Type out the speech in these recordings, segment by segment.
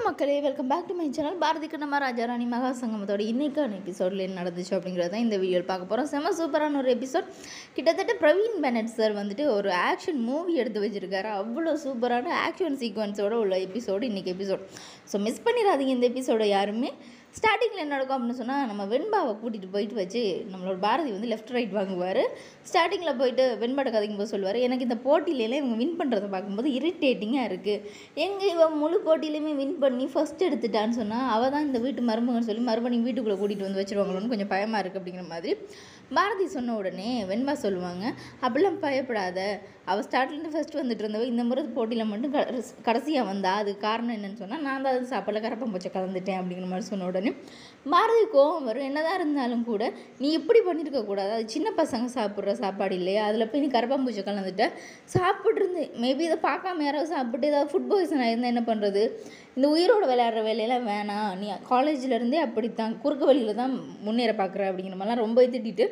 மக்களே welcome back to my channel Bharathi Kannamma Rajarani Maha சங்கமத்தோட இன்னைக்கான எபிசோடில் என்ன நடந்துச்சு அப்படிங்கிறத தான் இந்த வீடியோவில் பார்க்க போகிறோம் செம சூப்பரான ஒரு எபிசோட் கிட்டத்தட்ட பிரவீன் பெனட் சார் வந்துட்டு ஒரு ஆக்ஷன் மூவி எடுத்து வச்சிருக்காரு அவ்வளோ சூப்பரான ஆக்ஷன் சீக்வன்ஸோட உள்ள எபிசோடு இன்றைக்கி எபிசோட் ஸோ மிஸ் பண்ணிடாதீங்க இந்த எபிசோட யாருமே ஸ்டார்டிங்கில் என்ன நடக்கும் அப்படின்னு சொன்னால் நம்ம வெண்பாவை கூட்டிகிட்டு போயிட்டு வச்சு நம்மளோட பாரதி வந்து லெஃப்ட் ரைட் வாங்குவார் ஸ்டார்டிங்கில் போயிட்டு வெண்பாட கதைக்கும் போது சொல்லுவார் எனக்கு இந்த போட்டியிலலாம் இவங்க வின் பண்ணுறதை பார்க்கும்போது இரிட்டேட்டிங்காக இருக்குது எங்கே இவன் முழு போட்டியிலையுமே வின் பண்ணி ஃபஸ்ட் எடுத்துட்டான்னு சொன்னால் அவள் தான் இந்த வீட்டு மருமகன் சொல்லி மறுபடியும் வீட்டுக்குள்ளே கூட்டிகிட்டு வந்து வச்சுருவாங்களோன்னு கொஞ்சம் பயமாக இருக்குது அப்படிங்கிற மாதிரி பாரதி சொன்ன உடனே வெண்பா சொல்லுவாங்க அப்படிலாம் பயப்படாத அவள் ஸ்டார்ட்லேருந்து ஃபஸ்ட்டு வந்துட்டு இருந்தவ இந்த முறை போட்டியில் மட்டும் கடைசியாக வந்தா அது காரணம் என்னன்னு சொன்னால் நான் தான் அது சாப்பாடில் கரப்பம் பூச்சை கலந்துட்டேன் அப்படிங்கிற மாதிரி சொன்ன உடனே பாரதி கோவம் வரும் என்னதான் இருந்தாலும் கூட நீ இப்படி பண்ணியிருக்க கூடாது அது சின்ன பசங்க சாப்பிட்ற சாப்பாடு இல்லையா அதில் போய் நீ கரப்பாம்பூச்சை கலந்துட்ட சாப்பிட்ருந்து மேபி இதை பார்க்காம யாராவது சாப்பிட்டு ஏதாவது ஃபுட் பாய்சன் ஆயிருந்தால் என்ன பண்ணுறது இந்த உயிரோட விளையாடுற வேலையெல்லாம் வேணாம் நீ காலேஜ்லேருந்தே அப்படித்தான் குறுக்கு வழியில் தான் முன்னேற பார்க்குற அப்படிங்கிற மாதிரிலாம் ரொம்ப திட்டிட்டு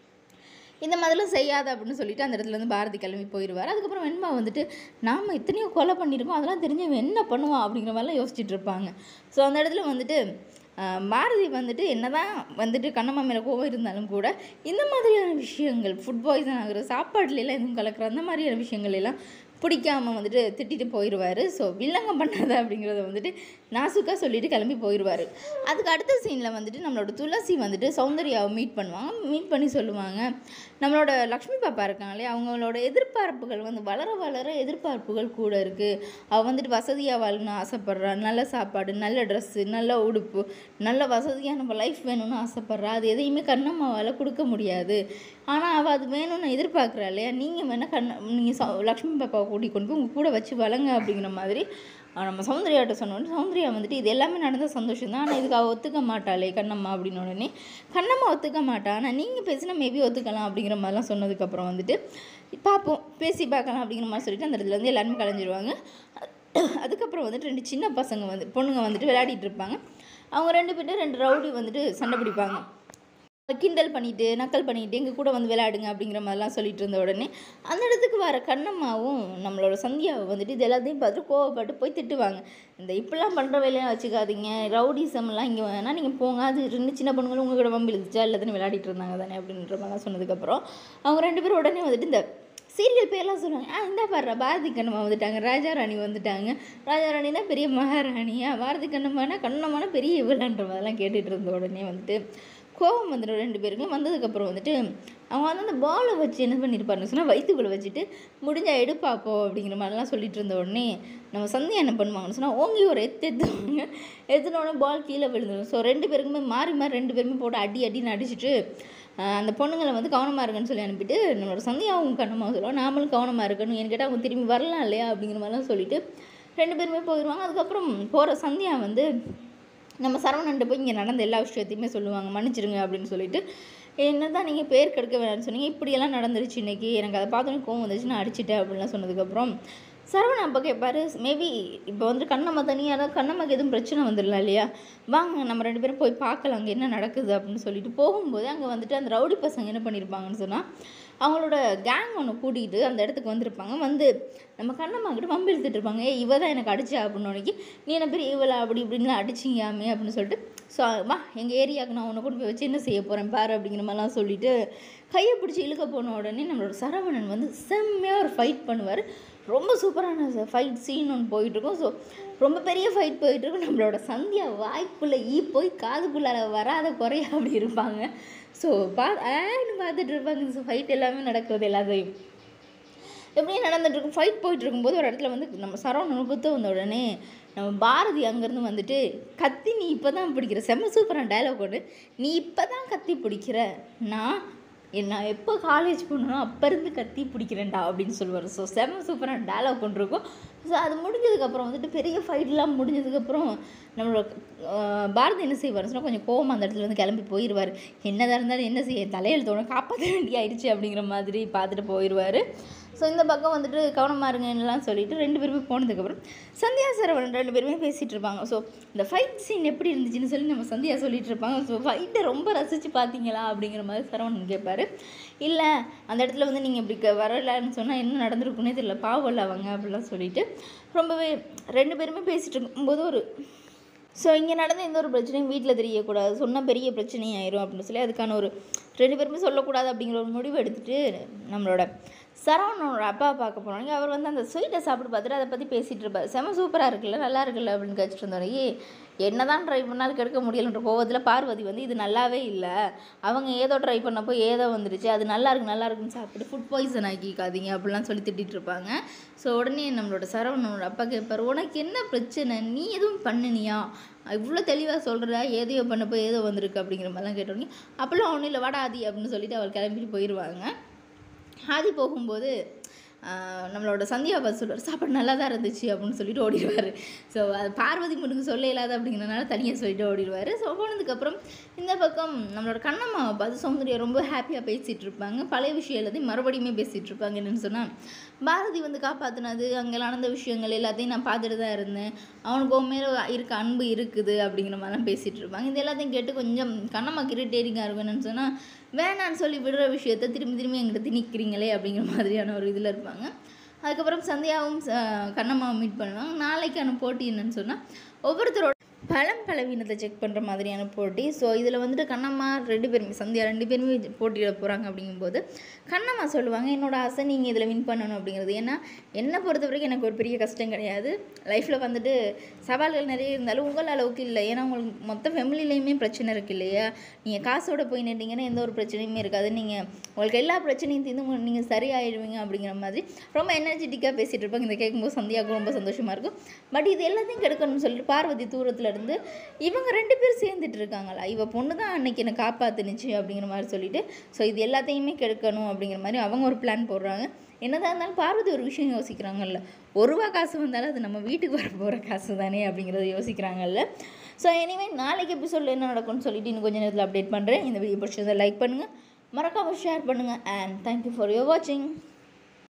இந்த மாதிரிலாம் செய்யாத அப்படின்னு சொல்லிட்டு அந்த இடத்துல இருந்து பாரதி கிளம்பி போயிடுவார் அதுக்கப்புறம் வெண்பா வந்துட்டு நாம் இத்தனையோ கொலை பண்ணியிருக்கோம் அதெல்லாம் தெரிஞ்சு இவன் என்ன பண்ணுவான் அப்படிங்கிற மாதிரிலாம் யோசிச்சுட்டு இருப்பாங்க ஸோ அந்த இடத்துல வந்துட்டு ஆஹ், பாரதி வந்துட்டு என்னதான் வந்துட்டு கண்ணம்மா மேலே கோவம் இருந்தாலும் கூட இந்த மாதிரியான விஷயங்கள் ஃபுட் பாய்சன் ஆகுற சாப்பாடுல எல்லாம் எதுவும் கலக்கிற அந்த மாதிரியான விஷயங்கள் எல்லாம் பிடிக்காம வந்துட்டு திட்டிட்டு போயிடுவார் ஸோ வில்லங்கம் பண்ணாத அப்படிங்கிறத வந்துட்டு நாசுக்காக சொல்லிட்டு கிளம்பி போயிடுவார் அதுக்கு அடுத்த சீனில் வந்துட்டு நம்மளோட துளசி வந்துட்டு சௌந்தர்யாவை மீட் பண்ணுவாங்க மீட் பண்ணி சொல்லுவாங்க நம்மளோட லக்ஷ்மி பாப்பா இருக்காங்களே அவங்களோட எதிர்பார்ப்புகள் வந்து வளர வளர எதிர்பார்ப்புகள் கூட இருக்குது அவள் வந்துட்டு வசதியாக வாழணும்னு ஆசைப்பட்றா நல்ல சாப்பாடு நல்ல ட்ரெஸ்ஸு நல்ல உடுப்பு நல்ல வசதியாக நம்ம லைஃப் வேணும்னு ஆசைப்பட்றா அது எதையுமே கண்ணம்மாவால் கொடுக்க முடியாது ஆனால் அவள் அது வேணும்னு எதிர்பார்க்குறா இல்லையா நீங்கள் வேணால் கண்ண நீங்கள் லக்ஷ்மி பாப்பாவை கூட்டிக் கொண்டு போய் உங்கள் கூட வச்சு வளங்க அப்படிங்கிற மாதிரி ஆஹ் நம்ம சௌந்தர்யாட்ட சொன்னோன்னே சௌந்தர்யா வந்துட்டு இது எல்லாமே நடந்த சந்தோஷம் தான் ஆனால் இதுக்கு அவள் ஒத்துக்க மாட்டாளே கண்ணம்மா அப்படின்னு உடனே கண்ணம்மா ஒத்துக்க மாட்டா ஆனால் நீங்கள் பேசினா மேபி ஒத்துக்கலாம் அப்படிங்கிற மாதிரிலாம் சொன்னதுக்கப்புறம் வந்துட்டு பார்ப்போம் பேசி பார்க்கலாம் அப்படிங்கிற மாதிரி சொல்லிட்டு அந்த இடத்துல இருந்து எல்லாருமே கலைஞ்சிருவாங்க அதுக்கப்புறம் வந்துட்டு ரெண்டு சின்ன பசங்க வந்து பொண்ணுங்க வந்துட்டு விளையாடிட்டு இருப்பாங்க அவங்க ரெண்டு பேர்ட்டு ரெண்டு ரவுடி வந்துட்டு சண்டை பிடிப்பாங்க கிண்டல் பண்ணிட்டு நக்கல் பண்ணிட்டு எங்கள் கூட வந்து விளையாடுங்க அப்படிங்கிற மாதிரிலாம் சொல்லிட்டு இருந்த உடனே அந்த இடத்துக்கு வர கண்ணம்மாவும் நம்மளோட சந்தியாவை வந்துட்டு இது எல்லாத்தையும் பார்த்து கோவப்பட்டு போய் திட்டுவாங்க இந்த இப்படிலாம் பண்ணுற வேலையெல்லாம் வச்சுக்காதீங்க ரவுடிசம்லாம் இங்கே வேணால் நீங்கள் போங்க அது ரெண்டு சின்ன பொண்ணுங்களும் உங்கள் கூட வம்பு இழுத்துச்சா எல்லாத்தையும் விளையாடிட்டு இருந்தாங்க தானே அப்படின்ற மாதிரிலாம் சொன்னதுக்கப்புறம் அவங்க ரெண்டு பேரும் உடனே வந்துட்டு இந்த சீரியல் பேர்லாம் சொல்லுவாங்க ஆ இந்த பாரு பாரதி கண்ணம்மா வந்துட்டாங்க ராஜா ராணி வந்துட்டாங்க ராஜா ராணி தான் பெரிய மகாராணியா பாரதி கண்ணம்மானா கண்ணம்மான பெரிய இவளான்ற மாதிரிலாம் கேட்டுட்டு இருந்த உடனே வந்துட்டு கோவம் வந்துடும் ரெண்டு பேருக்கும் வந்ததுக்கப்புறம் வந்துட்டு அவங்க வந்து அந்த பாலை வச்சு என்ன பண்ணியிருப்பாருன்னு சொன்னால் வயிற்றுக்குள்ளே வச்சுட்டு முடிஞ்சா எடுப்பாப்போ அப்படிங்கிற மாதிரிலாம் சொல்லிட்டு இருந்த உடனே நம்ம சந்தியா என்ன பண்ணுவாங்கன்னு சொன்னால் ஓங்கி ஒரு எத்து எத்துவாங்க எத்துன உடனே பால் கீழே விழுந்துடும் ஸோ ரெண்டு பேருக்குமே மாறி மாறி ரெண்டு பேருமே போட்டு அடி அடின்னு அடிச்சுட்டு ஆஹ் அந்த பொண்ணுங்களை வந்து கவனமாக இருக்குன்னு சொல்லி அனுப்பிட்டு நம்மளோட சந்தியாவும் கவனமாக சொல்லுவோம் நாமளும் கவனமாக இருக்கணும் ஏன்னு கேட்டால் அவங்க திரும்பி வரலாம் இல்லையா அப்படிங்கிற மாதிரிலாம் சொல்லிட்டு ரெண்டு பேருமே போயிடுவாங்க அதுக்கப்புறம் போகிற சந்தியா வந்து நம்ம சரவணன்ட்ட போய் இங்கே நடந்த எல்லா விஷயத்தையுமே சொல்லுவாங்க மன்னிச்சிருங்க அப்படின்னு சொல்லிட்டு என்ன தான் நீங்கள் பேர் கெடுக்க வேணாம்னு சொன்னீங்க இப்படியெல்லாம் நடந்துருச்சு இன்னைக்கு எனக்கு அதை பார்த்தோன்னே கோவம் வந்துச்சு நான் அடிச்சிட்டேன் அப்படின்லாம் சொன்னதுக்கப்புறம் சரவணன் அப்போ கேட்பாரு மேபி இப்போ வந்து கண்ணம்மா தனியாக இருந்தால் கண்ணம்மாக்கு எதுவும் பிரச்சனை வந்துடலாம் இல்லையா வாங்க நம்ம ரெண்டு பேரும் போய் பார்க்கலாம் அங்கே என்ன நடக்குது அப்படின்னு சொல்லிட்டு போகும்போது அங்கே வந்துட்டு அந்த ரவுடி பசங்க என்ன பண்ணியிருப்பாங்கன்னு சொன்னால் அவங்களோட கேங் ஒன்று கூட்டிகிட்டு அந்த இடத்துக்கு வந்திருப்பாங்க வந்து நம்ம கண்ணம்மா கிட்ட வம்பு இழுத்துட்டு இருப்பாங்க ஏ இவ தான் எனக்கு அடிச்சா அப்படின்னு உனக்கு நீ என்ன பெரிய இவளா அப்படி இப்படின்லாம் அடிச்சிங்காமே அப்படின்னு சொல்லிட்டு ஸோ வா எங்கள் ஏரியாவுக்கு நான் உன்னை கொண்டு போய் வச்சு என்ன செய்ய போகிறேன் பாரு அப்படிங்கிற மாதிரிலாம் சொல்லிட்டு கையை பிடிச்சி இழுக்க போன உடனே நம்மளோட சரவணன் வந்து செம்மையாக ஒரு ஃபைட் பண்ணுவார் ரொம்ப சூப்பரான ஃபைட் சீன் ஒன்று போயிட்டுருக்கும் ஸோ ரொம்ப பெரிய ஃபைட் போயிட்டுருக்கும் நம்மளோட சந்தியா வாய்க்குள்ளே ஈ போய் காதுக்குள்ளார வராத குறையா அப்படி இருப்பாங்க ஸோ பா ஆன்னு பார்த்துட்டு இருப்பாங்க ஸோ ஃபைட் எல்லாமே நடக்கிறது எல்லாத்தையும் எப்படியே நடந்துட்டு இருக்கும் ஃபைட் போயிட்டு இருக்கும்போது ஒரு இடத்துல வந்து நம்ம சரவணன் குத்த வந்த உடனே நம்ம பாரதி அங்கேருந்து வந்துட்டு கத்தி நீ இப்போ தான் பிடிக்கிற செம்ம சூப்பரான டயலாக் ஒன்று நீ இப்போ தான் கத்தி பிடிக்கிற நான் என் நான் எப்போ காலேஜ் போனனோ அப்போ இருந்து கத்தி பிடிக்கிறேன்டா அப்படின்னு சொல்லுவார் ஸோ செம்ம சூப்பரான டயலாக் ஒன்று இருக்கும் ஸோ அது முடிஞ்சதுக்கப்புறம் வந்துட்டு பெரிய ஃபைட்லாம் முடிஞ்சதுக்கப்புறம் நம்மளோட ஆஹ், பாரதி என்ன செய்வார் சொன்னால் கொஞ்சம் கோவம் அந்த இடத்துல வந்து கிளம்பி போயிடுவார் என்னதான் இருந்தாலும் என்ன செய்ய தலையெழுத்தோட காப்பாற்ற வேண்டிய ஆயிடுச்சு அப்படிங்கிற மாதிரி பார்த்துட்டு போயிடுவார் ஸோ இந்த பக்கம் வந்துட்டு கவனமாக இருங்கன்னுலாம் சொல்லிட்டு ரெண்டு பேருமே போனதுக்கப்புறம் சந்தியா சரவணன் ரெண்டு பேருமே பேசிகிட்டு இருப்பாங்க ஸோ இந்த ஃபைட் சீன் எப்படி இருந்துச்சுன்னு சொல்லி நம்ம சந்தியா சொல்லிட்டு இருப்பாங்க ஸோ ஃபைட்டை ரொம்ப ரசித்து பார்த்தீங்களா அப்படிங்கிற மாதிரி சரவணன் கேட்பாரு இல்லை அந்த இடத்துல வந்து நீங்கள் இப்படி க- வரலைன்னு சொன்னால் என்ன நடந்திருக்குன்னே தெரியல பாவம் அவங்க அப்படிலாம் சொல்லிட்டு ரொம்பவே ரெண்டு பேருமே பேசிகிட்டு இருக்கும்போது ஒரு ஸோ இங்கே நடந்த எந்த ஒரு பிரச்சனையும் வீட்டில் தெரியக்கூடாது சொன்னால் பெரிய பிரச்சனையாயிரும் அப்படின்னு சொல்லி அதுக்கான ஒரு ரெண்டு பேருமே சொல்லக்கூடாது அப்படிங்கிற ஒரு முடிவு எடுத்துட்டு நம்மளோட சரவணனோட அப்பா பார்க்க போனாங்க அவர் வந்து அந்த ஸ்வீட்டை சாப்பிட்டு பார்த்துட்டு அதை பற்றி பேசிகிட்டு இருப்பார் செம சூப்பராக இருக்குல்ல நல்லா இருக்குல்ல அப்படின்னு கழிச்சிட்டு இருந்தோடனே என்ன தான் ட்ரை பண்ணாலும் கெடுக்க முடியலன்ற கோவத்தில் பார்வதி வந்து இது நல்லாவே இல்லை அவங்க ஏதோ ட்ரை பண்ணப்போ ஏதோ வந்துடுச்சு அது நல்லா இருக்கு நல்லா இருக்குன்னு சாப்பிட்டு ஃபுட் பாய்சன் ஆக்கிக்காதீங்க அப்படிலாம் சொல்லி திட்டிட்டு இருப்பாங்க ஸோ உடனே நம்மளோட சரவணனோட அப்பா கேட்பார் உனக்கு என்ன பிரச்சனை நீ எதுவும் பண்ணினியா இவ்வளோ தெளிவாக சொல்கிற ஏதையோ பண்ணப்போ ஏதோ வந்திருக்கு அப்படிங்கிற மாதிரிலாம் கேட்டோடனே அப்போல்லாம் ஒன்றும் இல்லை வாடா ஆதி அப்படின்னு சொல்லிட்டு அவர் கிளம்பிட்டு போயிடுவாங்க ஆதி போகும்போது ஆஹ், நம்மளோட சந்தியா பஸ் சொல்லுவார் சாப்பாடு நல்லா தான் இருந்துச்சு அப்படின்னு சொல்லிட்டு ஓடிடுவார் ஸோ அது பார்வதி முனுக்கு சொல்ல இல்லாத அப்படிங்கிறனால தனியாக சொல்லிட்டு ஓடிடுவார் ஸோ போனதுக்கப்புறம் இந்த பக்கம் நம்மளோட கண்ணம்மாவை பார்த்து சௌந்தர்யா ரொம்ப ஹாப்பியாக பேசிகிட்டு இருப்பாங்க பழைய விஷயம் எல்லாத்தையும் மறுபடியுமே பேசிகிட்டு இருப்பாங்க என்னென்னு சொன்னால் பாரதி வந்து காப்பாற்றினது அங்கே நடந்த விஷயங்கள் எல்லாத்தையும் நான் பார்த்துட்டு தான் இருந்தேன் அவனுக்கு உன் மேலே இருக்க அன்பு இருக்குது அப்படிங்கிற மாதிரிலாம் பேசிகிட்டு இருப்பாங்க இது எல்லாத்தையும் கேட்டு கொஞ்சம் கண்ணம்மாக்கு இரிட்டேட்டிங்காக இருக்கும் என்னன்னு சொன்னால் வேணான்னு சொல்லி விடுற விஷயத்த திரும்பி திரும்பி எங்கிட்ட திணிக்கிறீங்களே அப்படிங்கிற மாதிரியான ஒரு இதில் இருப்பாங்க அதுக்கப்புறம் சந்தியாவும் ச- கண்ணம்மாவும் மீட் பண்ணுவாங்க நாளைக்கான போட்டி என்னன்னு சொன்னால் ஒவ்வொருத்தரோட பலம் பலவீனத்தை செக் பண்ணுற மாதிரியான போட்டி ஸோ இதில் வந்துட்டு கண்ணம்மா ரெண்டு பேருமே சந்தியா ரெண்டு பேருமே போட்டியிட போகிறாங்க அப்படிங்கும்போது கண்ணம்மா சொல்லுவாங்க என்னோட ஆசை நீங்கள் இதில் வின் பண்ணணும் அப்படிங்கிறது ஏன்னா என்னை பொறுத்த வரைக்கும் எனக்கு ஒரு பெரிய கஷ்டம் கிடையாது லைஃப்பில் வந்துட்டு சவால்கள் நிறைய இருந்தாலும் உங்கள் அளவுக்கு இல்லை ஏன்னா உங்களுக்கு மொத்த ஃபேமிலிலையுமே பிரச்சனை இருக்கு இல்லையா நீங்கள் காசோட போய் நிட்டீங்கன்னா எந்த ஒரு பிரச்சனையுமே இருக்காது நீங்கள் உங்களுக்கு எல்லா பிரச்சனையும் தீர்ந்து நீங்கள் சரியாயிடுவீங்க அப்படிங்கிற மாதிரி ரொம்ப எனர்ஜெட்டிக்காக பேசிகிட்டு இருப்பாங்க இதை கேட்கும்போது சந்தியாவுக்கு ரொம்ப சந்தோஷமாக இருக்கும் பட் இது எல்லாத்தையும் கெடுக்கணும்னு சொல்லிட்டு பார்வதி தூரத்தில் இருந்து இவங்க ரெண்டு பேரும் சேர்ந்துட்டு இருக்காங்களா இவ பொண்ணு தான் அன்னைக்கு என்னை காப்பாத்துனுச்சு அப்படிங்கிற மாதிரி சொல்லிட்டு ஸோ இது எல்லாத்தையுமே கெடுக்கணும் அப்படிங்கிற மாதிரி அவங்க ஒரு பிளான் போடுறாங்க என்னதான் இருந்தாலும் பார்வதி ஒரு விஷயம் யோசிக்கிறாங்கல்ல ஒரு ரூபா காசு வந்தாலும் அது நம்ம வீட்டுக்கு வர போகிற காசு தானே அப்படிங்கிறத யோசிக்கிறாங்கல்ல ஸோ எனிவே நாளைக்கு எபிசோடில் என்ன நடக்கும்னு சொல்லிட்டு இன்னும் கொஞ்சம் நேரத்தில் அப்டேட் பண்ணுறேன் இந்த வீடியோ பிடிச்சதை லைக் பண்ணுங்கள் மறக்காமல் ஷேர் பண்ணுங்கள் அண்ட் தேங்க்யூ ஃபார் யுவர் வாட்சிங்